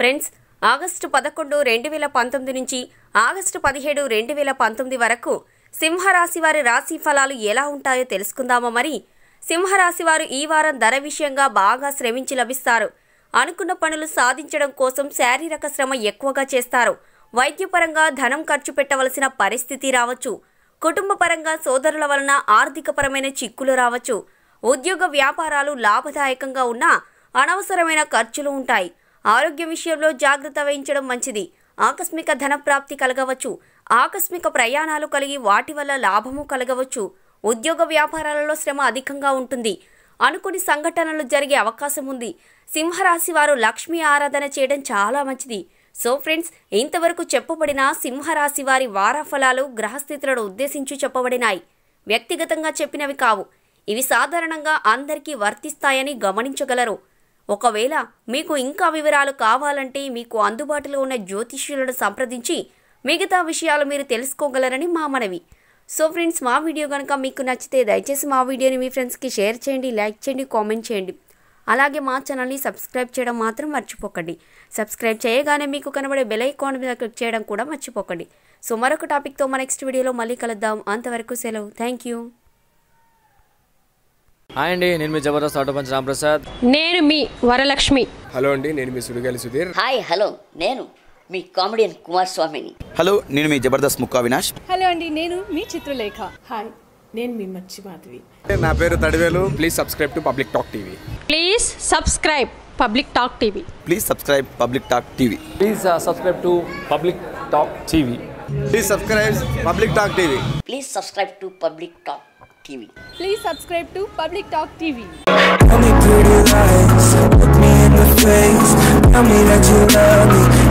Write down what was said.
Friends August పదకొండు రెండు వేల పంతొమ్మిది నుంచి ఆగస్టు పదిహేడు రెండు వేల పంతొమ్మిది వరకు సింహరాశి వారి రాశి ఫలాలు ఎలా ఉంటాయో తెలుసుకుందామా మరి సింహరాశి వారు ఈ వారం ధర విషయంగా బాగా శ్రమించి లభిస్తారు అనుకున్న పనులు సాధించడం కోసం శారీరక శ్రమ ఎక్కువగా చేస్తారు వైద్యపరంగా ధనం ఖర్చు పెట్టవలసిన పరిస్థితి రావచ్చు కుటుంబ పరంగా సోదరుల వలన ఆర్థికపరమైన చిక్కులు రావచ్చు ఉద్యోగ వ్యాపారాలు లాభదాయకంగా ఉన్నా అనవసరమైన ఖర్చులు ఉంటాయి ఆరోగ్య విషయంలో జాగ్రత్త వహించడం మంచిది ఆకస్మిక ధన ప్రాప్తి కలగవచ్చు ఆకస్మిక ప్రయాణాలు కలిగి వాటి వల్ల లాభము కలగవచ్చు ఉద్యోగ వ్యాపారాలలో శ్రమ అధికంగా ఉంటుంది అనుకుని సంఘటనలు జరిగే అవకాశం ఉంది సింహరాశి వారు లక్ష్మీ ఆరాధన చేయడం చాలా మంచిది సో ఫ్రెండ్స్ ఇంతవరకు చెప్పబడిన సింహరాశి వారి వార ఫలాలు గ్రహస్థితులను ఉద్దేశించి చెప్పబడినాయి వ్యక్తిగతంగా చెప్పినవి కావు ఇవి సాధారణంగా అందరికీ వర్తిస్తాయని గమనించగలరు ఒకవేళ మీకు ఇంకా వివరాలు కావాలంటే మీకు అందుబాటులో ఉన్న జ్యోతిష్యులను సంప్రదించి మిగతా విషయాలు మీరు తెలుసుకోగలరని మా మనవి సో ఫ్రెండ్స్ మా వీడియో కనుక మీకు నచ్చితే దయచేసి మా వీడియోని మీ ఫ్రెండ్స్కి షేర్ చేయండి లైక్ చేయండి కామెంట్ చేయండి అలాగే మా ఛానల్ని సబ్స్క్రైబ్ చేయడం మాత్రం మర్చిపోకండి సబ్స్క్రైబ్ చేయగానే మీకు కనబడే బెల్ ఐకాన్ మీద క్లిక్ చేయడం కూడా మర్చిపోకండి సో మరొక టాపిక్తో మా నెక్స్ట్ వీడియోలో మళ్ళీ కలుద్దాం అంతవరకు సెలవు థ్యాంక్ యూ హాయ్ అండి నేను మీ జబర్దస్త్ ఆటో పంచ్ రాంప్రసాద్ నేను మీ వరలక్ష్మి హలో అండి నేను మీ సుడిగాలి సుధీర్ హాయ్ హలో నేను మీ కామెడియన్ కుమార్ స్వామిని హలో నేను మీ జబర్దస్త్ ముక్కా వినాష్ హలో అండి నేను మీ చిత్రలేఖ హాయ్ నేను మీ మచ్చి మాధవి నా పేరు Tadivelu please subscribe to Public Talk TV please subscribe Public Talk TV please subscribe Public Talk TV please subscribe to Public Talk TV please subscribe Public Talk TV please subscribe to Public Talk TV please subscribe to Public Talk TV Tell me pretty lies, look me in the face. Tell me that you love me,